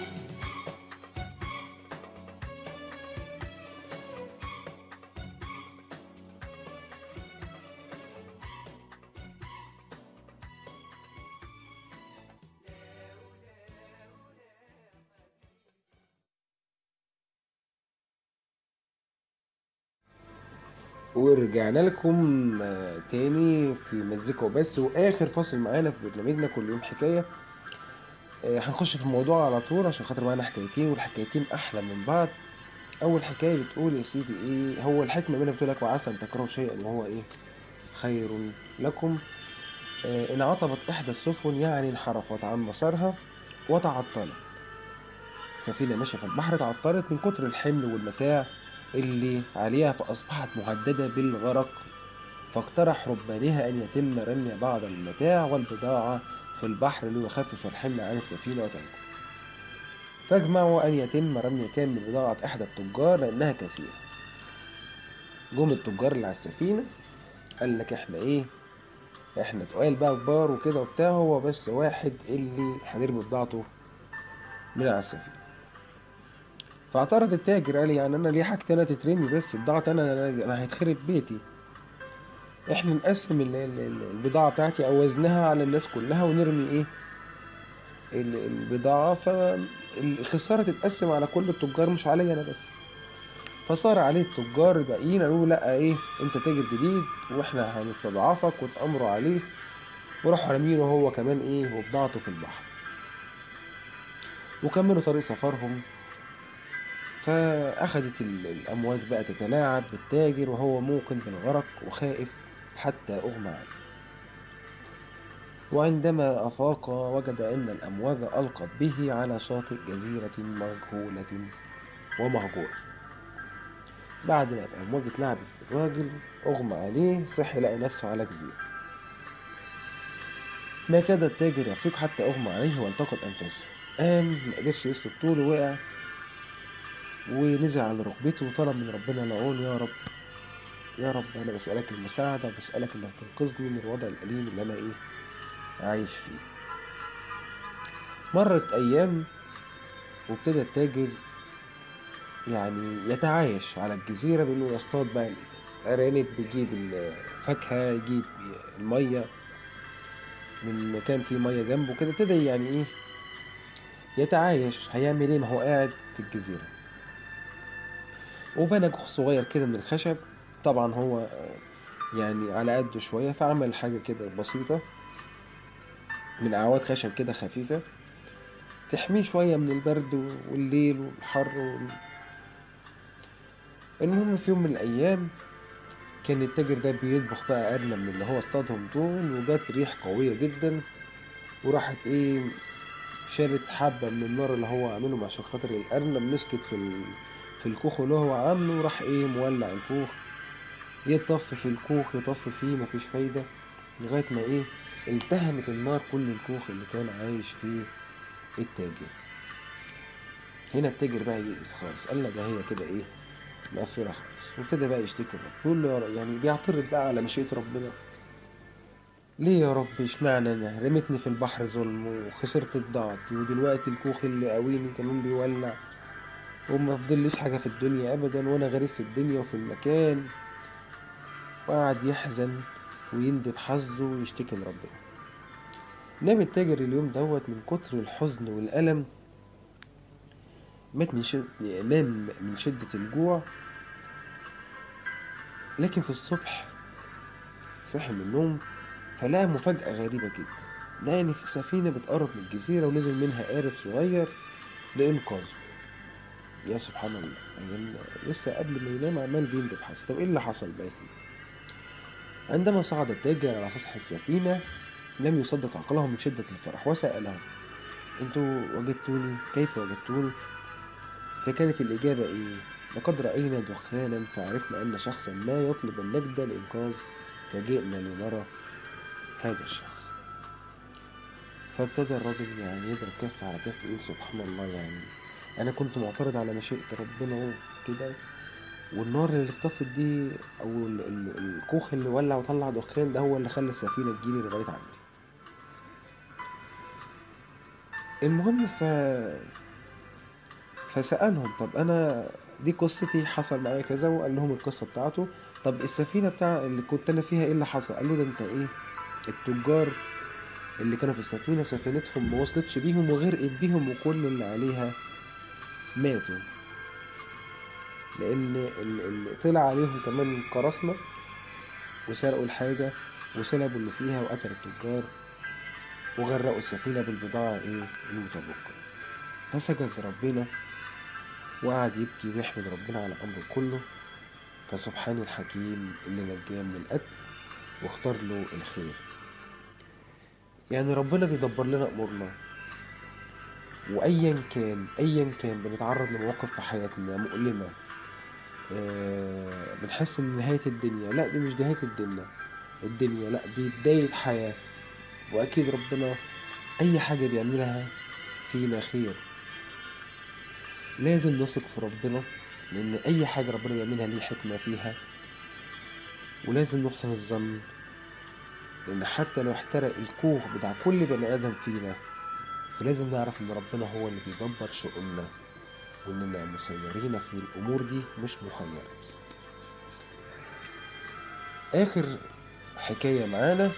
ورجعنا لكم آه، تاني في مزيكا وبس واخر فاصل معانا في برنامجنا كل يوم حكايه آه، هنخش في الموضوع على طول عشان خاطر معانا حكايتين والحكايتين احلى من بعض اول حكايه بتقول يا سيدي ايه هو الحكمه منها بتقول لك وعسى ان تكرهوا شيئا وهو ايه خير لكم آه، ان عطبت احدى السفن يعني انحرفت عن مسارها وتعطلت سفينة ماشية في البحر تعطلت من كتر الحمل والمتاع اللي عليها فأصبحت مهددة بالغرق فاقترح ربانها أن يتم رمي بعض المتاع والبضاعة في البحر ليخفف الحمل عن السفينة وتنجو فاجمعوا أن يتم رمي كامل بضاعة إحدى التجار لأنها كثيرة جم التجار اللي على السفينة قال لك إحنا إيه احنا تقال بقى كبار وكده وبتاع هو بس واحد اللي هنرمي بضاعته من على السفينة فاعترض التاجر قال يعني انا ليه حاجتي انا تترمي بس بضاعتي انا انا أنا هيتخرب بيتي احنا نقسم ال- ال- ال- البضاعة بتاعتي او وزنها على الناس كلها ونرمي ايه ال- البضاعة فالخسارة تتقسم على كل التجار مش عليا انا بس فصار عليه التجار الباقيين قالوا له لا ايه انت تاجر جديد واحنا هنستضعفك وتأمروا عليه وراحوا رامينه هو كمان ايه وبضاعته في البحر وكملوا طريق سفرهم فأخدت ال- الأمواج بقى تتلاعب بالتاجر وهو موقن بالغرق وخائف حتى أغمى عليه وعندما أفاق وجد أن الأمواج ألقت به على شاطئ جزيرة مجهولة ومهجورة بعد ما الأمواج اتلعبت بالراجل أغمى عليه صحي لقى نفسه على جزيرة ما كاد التاجر يفيق حتى أغمى عليه والتقط أنفاسه قام مقدرش يسلك طوله وقع ونزل على ركبته وطلب من ربنا العون يا رب يا رب أنا بسألك المساعدة وبسألك إنك تنقذني من الوضع الأليم اللي أنا إيه عايش فيه مرت أيام وابتدى التاجر يعني يتعايش على الجزيرة بإنه يصطاد بقى الأرانب بيجيب الفاكهة يجيب المية من مكان فيه مية جنبه كده ابتدى يعني إيه يتعايش هيعمل إيه ما هو قاعد في الجزيرة وبنى جوخ صغير كده من الخشب طبعا هو آه، يعني على قده شوية فعمل حاجة كده بسيطة من أعواد خشب كده خفيفة تحميه شوية من البرد والليل والحر وال... المهم في يوم من الأيام كان التاجر ده بيطبخ بقى أرنب من اللي هو اصطادهم دول وجات ريح قوية جدا وراحت إيه شالت حبة من النار اللي هو عامله عشان خاطر الأرنب مسكت في ال... في الكوخ اللي هو عامله وراح إيه مولع الكوخ يطف في الكوخ يطف فيه مفيش فايدة لغاية ما إيه التهمت النار كل الكوخ اللي كان عايش فيه التاجر هنا التاجر بقى يئس خالص قال لا ده هي كده ايه مقفله خالص وابتدى بقى يشتكي ربنا يقول له يا رب- يعني بيعترض بقى على مشيئة ربنا ليه يا رب اشمعنى انا رميتني في البحر ظلم وخسرت بضاعتي ودلوقتي الكوخ اللي قاويني كمان بيولع وما فضليش حاجة في الدنيا ابدا وانا غريب في الدنيا وفي المكان وقعد يحزن ويندب حظه ويشتكي لربنا نام التاجر اليوم دوت من كتر الحزن والألم مات من شد... نام من شدة الجوع لكن في الصبح صحي من النوم فلقى مفاجأة غريبة جدا لقى إن في سفينة بتقرب من الجزيرة ونزل منها قارب صغير لإنقاذه يا سبحان الله يعني لسه قبل ما ينام عمال بيندب حظ طب ايه اللي حصل بقى يا سيدي عندما صعد التاجر على سطح السفينة لم يصدق عقله من شدة الفرح وسألهم انتوا وجدتوني كيف وجدتوني فكانت الإجابة إيه لقد رأينا دخانا فعرفنا أن شخصا ما يطلب النجدة لإنقاذ فجئنا لنرى هذا الشخص فابتدى الراجل يعني يضرب كف على كف يقول سبحان الله يعني أنا كنت معترض على مشيئة ربنا كده والنار اللي اتطفت دي أو ال- ال- الكوخ اللي ولع وطلع دخان ده هو اللي خلى السفينة تجيلي لغاية عندي المهم ف فسألهم طب أنا دي قصتي حصل معايا كذا وقال لهم القصة بتاعته طب السفينة بتاع اللي كنت أنا فيها إيه اللي حصل؟ قال له ده أنت إيه التجار اللي كانوا في السفينة سفينتهم ما وصلتش بيهم وغرقت بيهم وكل اللي عليها ماتوا لأن ال- ال- طلع عليهم كمان قراصنة وسرقوا الحاجة وسلبوا اللي فيها وقتلوا التجار وغرقوا السفينة بالبضاعة إيه المتبقية فسجد لربنا وقعد يبكي ويحمد ربنا على أمره كله فسبحان الحكيم اللي نجاه من القتل واختار له الخير يعني ربنا بيدبر لنا أمورنا وأيا كان أيا كان بنتعرض لمواقف في حياتنا مؤلمة آه بنحس إن نهاية الدنيا لا دي مش نهاية الدنيا الدنيا لا دي بداية حياة وأكيد ربنا أي حاجة بيعملها فينا خير لازم نثق في ربنا لأن أي حاجة ربنا بيعملها ليه حكمة فيها ولازم نحسن الظن لأن حتى لو احترق الكوخ بتاع كل بني آدم فينا فلازم نعرف إن ربنا هو اللي بيدبر شؤوننا وإننا مسيرين في الأمور دي مش مخيرين آخر حكاية معانا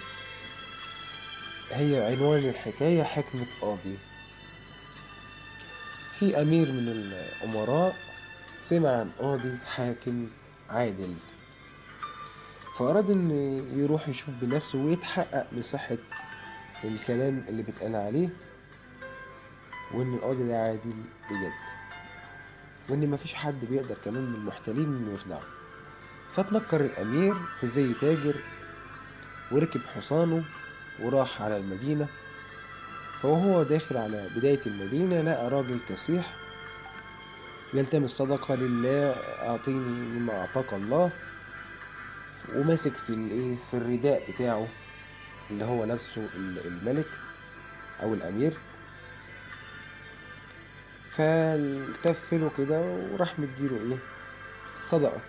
هي عنوان الحكاية حكمة قاضي في أمير من الأمراء سمع عن قاضي حاكم عادل فأراد إن يروح يشوف بنفسه ويتحقق من صحة الكلام اللي بيتقال عليه وإن القاضي ده عادل بجد وإن مفيش حد بيقدر كمان من المحتالين إنه يخدعه فتنكر الأمير في زي تاجر وركب حصانه وراح على المدينة فوهو داخل على بداية المدينة لقى راجل كسيح يلتمس صدقة لله أعطيني مما أعطاك الله وماسك في الايه في الرداء بتاعه اللي هو لابسه ال- الملك او الامير فالتف له كده وراح مديله ايه صدقه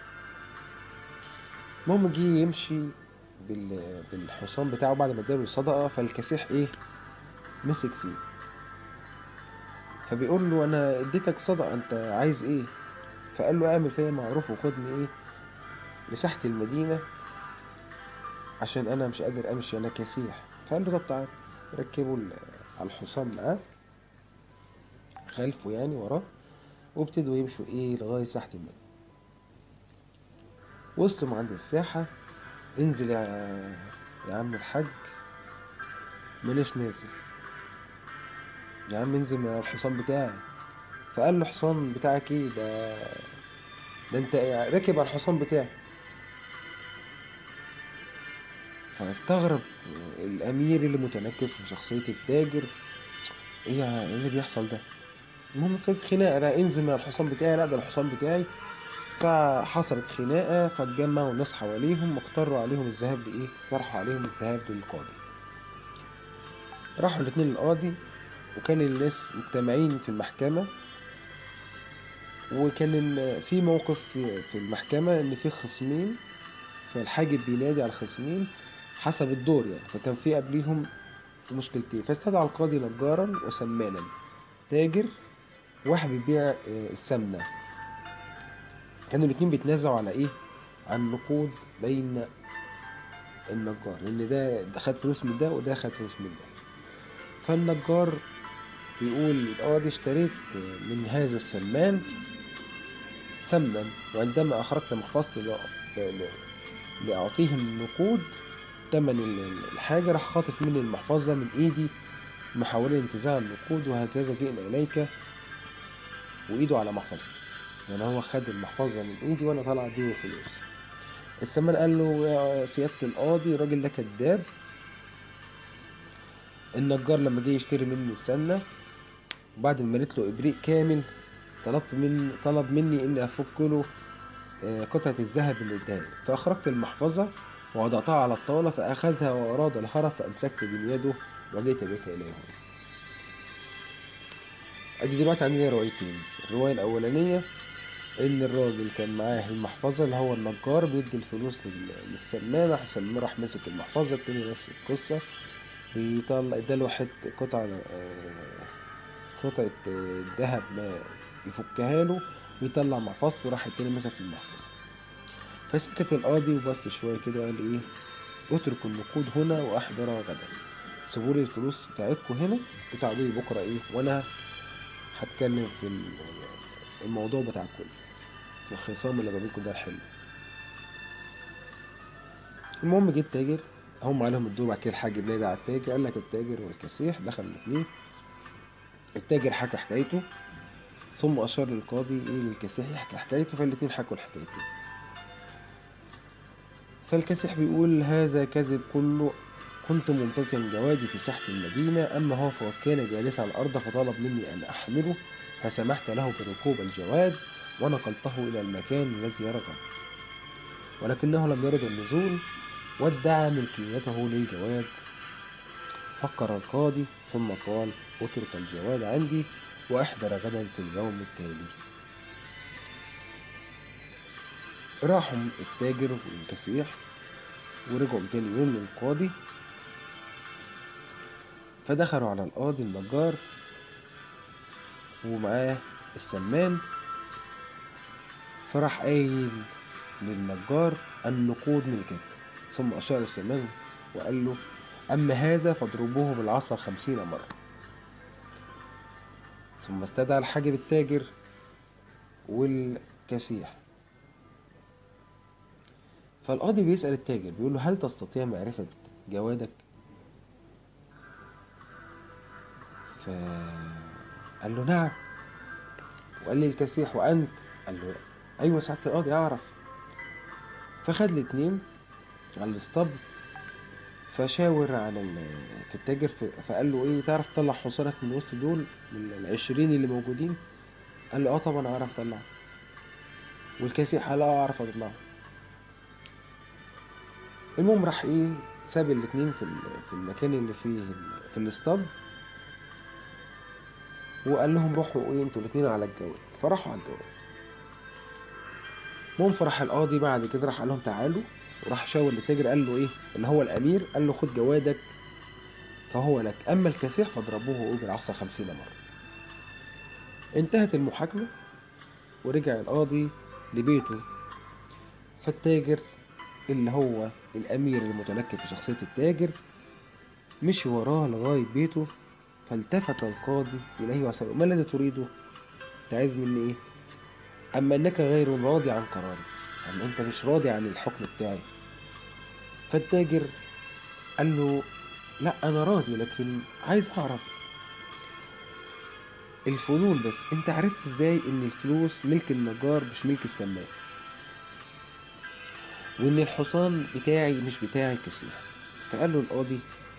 المهم جه يمشي بال- بالحصان بتاعه بعد ما اداله الصدقه فالكسيح ايه مسك فيه فبيقول له انا اديتك صدقه انت عايز ايه فقال له اعمل فيا معروف وخدني ايه لساحة المدينة عشان أنا مش قادر أمشي أنا كسيح فقال له طب تعال ركبوا ال- على الحصان معاه خلفه يعني وراه وابتدوا يمشوا إيه لغاية ساحة المدينة وصلوا عند الساحة انزل يا يا عم الحاج مانيش نازل يا عم انزل من على الحصان بتاعي فقال له حصان بتاعك ايه ده ده انت راكب على الحصان بتاعي فاستغرب الامير اللي متنكف في شخصيه التاجر ايه يا- ايه اللي بيحصل ده المهم في خناقه بقى انزل من الحصان بتاعي لا ده الحصان بتاعي فحصلت خناقه فاتجمعوا الناس حواليهم واقتروا عليهم الذهاب لايه طرحوا عليهم الذهاب للقاضي راحوا الاتنين للقاضي وكان الناس مجتمعين في المحكمه وكان ال- في موقف في في المحكمة إن في خصمين فالحاجب بينادي على الخصمين حسب الدور يعني فكان في قبليهم مشكلتين فاستدعى القاضي نجارا وسمانا تاجر واحد بيبيع آه، السمنة كانوا الاتنين بيتنازعوا على ايه عن نقود بين النجار لان ده ده خد فلوس من ده وده خد فلوس من ده فالنجار بيقول القاضي اشتريت من هذا السمان سمنا وعندما أخرجت محفظتي ل- ل- ل- لأعطيهم النقود تمن ال- ال- الحاجة راح خاطف مني المحفظة من إيدي محاولة انتزاع النقود وهكذا جئنا إليك وإيده على محفظتي يعني هو خد المحفظة من إيدي وأنا طالع أديله فلوس السمان قال له يا سيادة القاضي الراجل ده كذاب النجار لما جه يشتري مني السمنة وبعد ما مليت له إبريق كامل طلبت من طلب مني إني أفك له آه، قطعة الذهب اللي اداها لي. فأخرجت المحفظة ووضعتها على الطاولة فأخذها وأراد الهرب فأمسكت بين يده وجئت بك إليه هنا. أدي دلوقتي عندنا روايتين الرواية الأولانية إن الراجل كان معاه المحفظة اللي هو النجار بيدي الفلوس لل- للسمان راح السمان راح ماسك المحفظة التاني نفس القصة بيطلع اداله حتة قطعة آه، قطعة آه، ذهب ما يفكها له ويطلع محفظته وراح التاني مسك في المحفظة فسكت القاضي وبص شوية كده وقال ايه اتركوا النقود هنا واحضرها غدا سيبوا لي الفلوس بتاعتكم هنا وتعالوا لي بكرة ايه وانا هتكلم في ال- الموضوع بتاع الكل الخصام اللي ما بينكم ده الحلو المهم جه التاجر هم عليهم الدور بعد كده الحاج بنادى على التاجر قال لك التاجر والكسيح دخل الاثنين التاجر حكى حكايته ثم اشار للقاضي ايه للكسيح يحكي حكايته فالاتنين حكوا الحكايتين فالكسيح بيقول هذا كذب كله كنت ممتطيا جوادي في ساحة المدينة أما هو فقد كان جالسا على الأرض فطلب مني أن أحمله فسمحت له بركوب الجواد ونقلته إلى المكان الذي يرغب ولكنه لم يرد النزول وادعى ملكيته للجواد فكر القاضي ثم قال اترك الجواد عندي واحضر غدا في اليوم التالي راحوا التاجر والكسيح ورجعوا تاني يوم للقاضي فدخلوا على القاضي النجار ومعاه السمان فراح قايل للنجار النقود ملكك ثم أشار السمان وقال له أما هذا فاضربوه بالعصا خمسين مرة ثم استدعى الحاجب التاجر والكسيح فالقاضي بيسأل التاجر بيقول له هل تستطيع معرفة جوادك؟ فقال له نعم وقال لي الكسيح وأنت؟ قال له أيوة سعادة القاضي أعرف فخد الاتنين على الاسطبل فشاور على ال- في التاجر ف- فقال له ايه تعرف تطلع حصانك من وسط دول من العشرين اللي موجودين قال له اه طبعا اعرف اطلعه والكاسح قال اه اعرف اطلعه المهم راح ايه ساب الاتنين في ال- في المكان اللي فيه ال- في الاسطبل وقال لهم روحوا ايه انتوا الاتنين على الجواد فراحوا على الجواد المهم فراح القاضي بعد كده راح قال لهم تعالوا وراح شاور للتاجر قال له ايه اللي هو الامير قال له خد جوادك فهو لك اما الكسيح فاضربوه ايه بالعصا خمسين مره انتهت المحاكمه ورجع القاضي لبيته فالتاجر اللي هو الامير المتنكر في شخصيه التاجر مشي وراه لغايه بيته فالتفت القاضي اليه وسأله ما الذي تريده انت عايز مني ايه اما انك غير راضي عن قراري اما انت مش راضي عن الحكم بتاعي فالتاجر قال له لا انا راضي لكن عايز اعرف الفضول بس انت عرفت ازاي ان الفلوس ملك النجار مش ملك السمان وان الحصان بتاعي مش بتاع الكسيح فقال له القاضي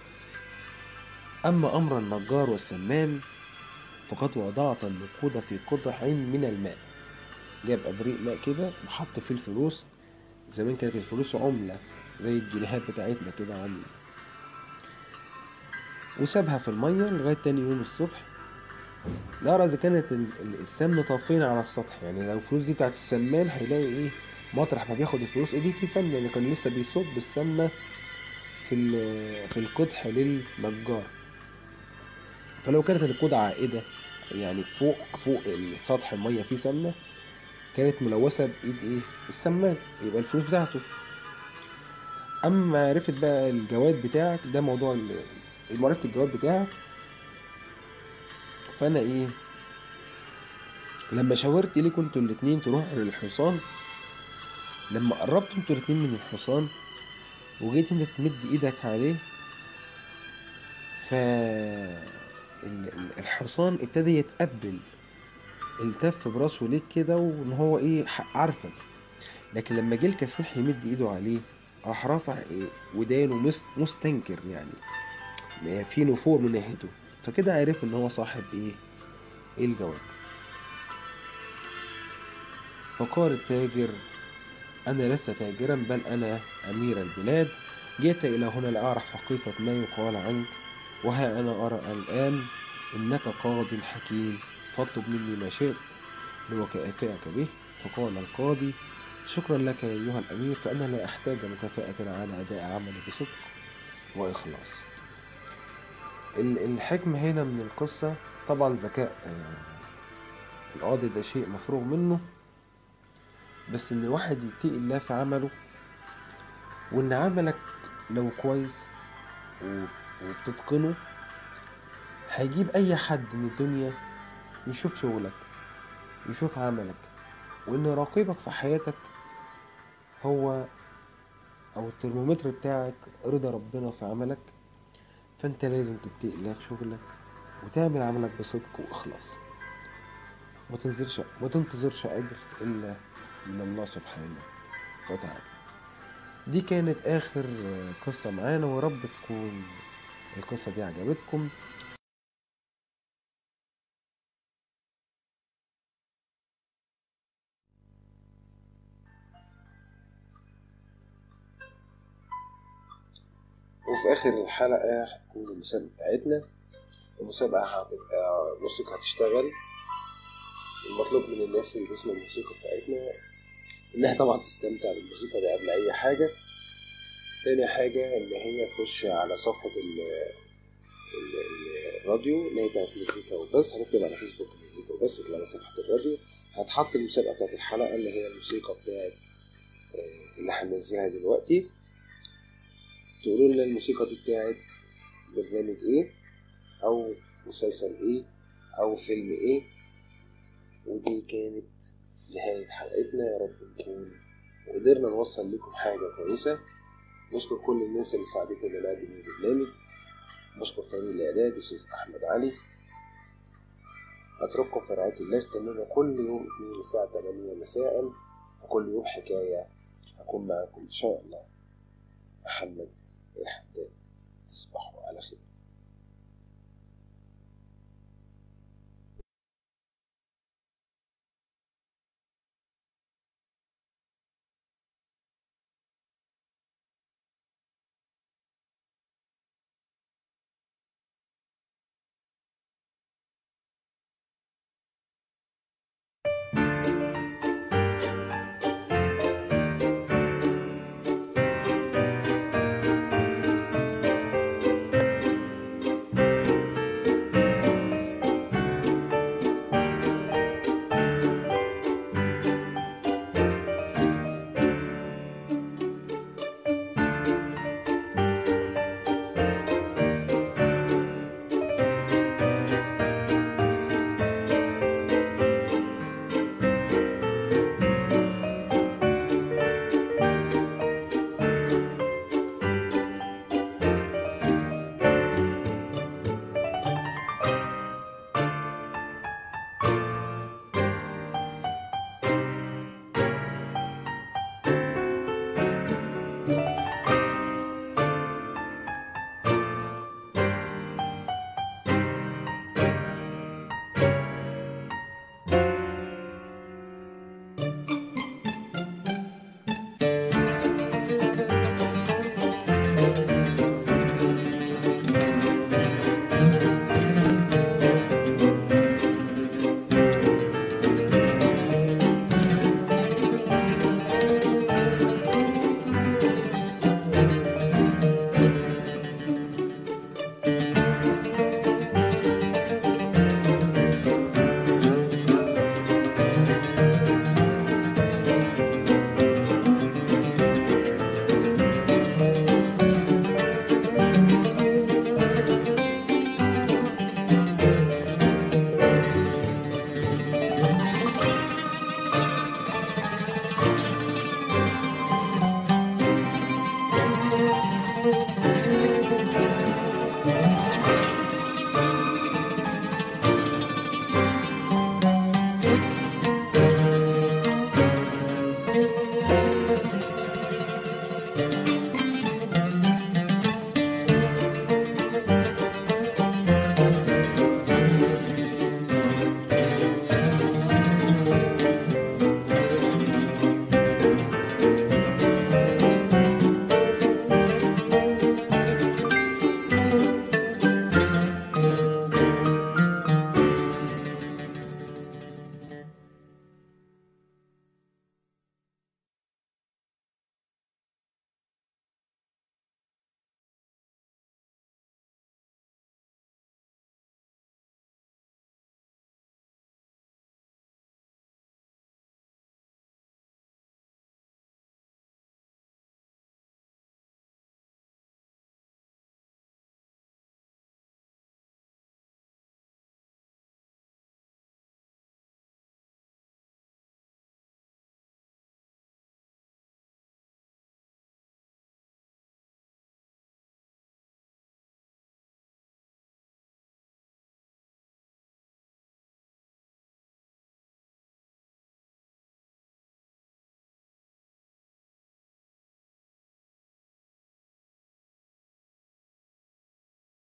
اما امر النجار والسمان فقد وضعت النقود في قدح من الماء جاب ابريق ماء كده وحط فيه الفلوس زمان كانت الفلوس عملة زي الجنيهات بتاعتنا كده عملة وسابها في المية لغاية تاني يوم الصبح نرى إذا كانت ال- ال- السمنة طافين على السطح يعني لو الفلوس دي بتاعت السمان هيلاقي إيه مطرح ما بياخد الفلوس إيه دي في سمنة اللي كان لسه بيصب السمنة في ال- في القدح للنجار فلو كانت القدعة عائدة يعني فوق فوق سطح المية فيه سمنة كانت ملوثة بإيد إيه؟ السمان يبقى الفلوس بتاعته أما معرفة بقى الجواد بتاعك ده موضوع ال- معرفة الجواد بتاعك فأنا إيه لما شاورت ليكوا انتوا الاتنين تروحوا للحصان لما قربتوا انتوا الاتنين من الحصان وجيت انت تمد ايدك عليه ف ال- ال- الحصان ابتدى يتقبل التف براسه ليك كده وان هو ايه ح- عارفك لكن لما جه الكسيح يمد ايده عليه راح رافع إيه ودانه مس- مستنكر يعني ما في نفور من ناحيته فكده عرف ان هو صاحب ايه ايه الجواب فقال التاجر أنا لست تاجرا بل أنا أمير البلاد جئت إلى هنا لأعرف حقيقة ما يقال عنك وها أنا أرى الآن إنك قاض حكيم فاطلب مني ما شئت لأكافئك به فقال القاضي شكرا لك يا أيها الأمير فأنا لا أحتاج مكافأة على أداء عملي بصدق وإخلاص ال- الحكمة هنا من القصة طبعا ذكاء آه، القاضي ده شيء مفروغ منه بس ان الواحد يتقي الله في عمله وان عملك لو كويس و- وبتتقنه هيجيب اي حد من الدنيا يشوف شغلك يشوف عملك وان راقبك في حياتك هو او الترمومتر بتاعك رضا ربنا في عملك فانت لازم تتقي الله في شغلك وتعمل عملك بصدق واخلاص ما تنزلش ما تنتظرش اجر الا من الله سبحانه وتعالى دي كانت اخر قصة معانا ورب تكون القصة دي عجبتكم وفي اخر الحلقة هتكون المسابقة بتاعتنا المسابقة هتبقى موسيقى هتشتغل المطلوب من الناس اللي بيسمعوا الموسيقى بتاعتنا انها طبعا تستمتع بالموسيقى دي قبل اي حاجة تاني حاجة اللي هي تخش على صفحة ال ال- ال- الراديو اللي هي بتاعت مزيكا وبس هنكتب على فيسبوك مزيكا وبس تلاقي صفحة الراديو هتحط المسابقة بتاعت الحلقة اللي هي الموسيقى بتاعت آه، اللي هننزلها دلوقتي تقولوا لنا الموسيقى دي بتاعت برنامج ايه او مسلسل ايه او فيلم ايه ودي كانت نهاية حلقتنا يا رب نكون وقدرنا نوصل لكم حاجة كويسة نشكر كل الناس اللي ساعدتنا إن نقدم البرنامج بشكر فريق الإعداد أستاذ أحمد علي أترككم في رعاية الله استنونا كل يوم اتنين الساعة 8 مساء وكل يوم حكاية هكون معاكم إن شاء الله محمد الحداد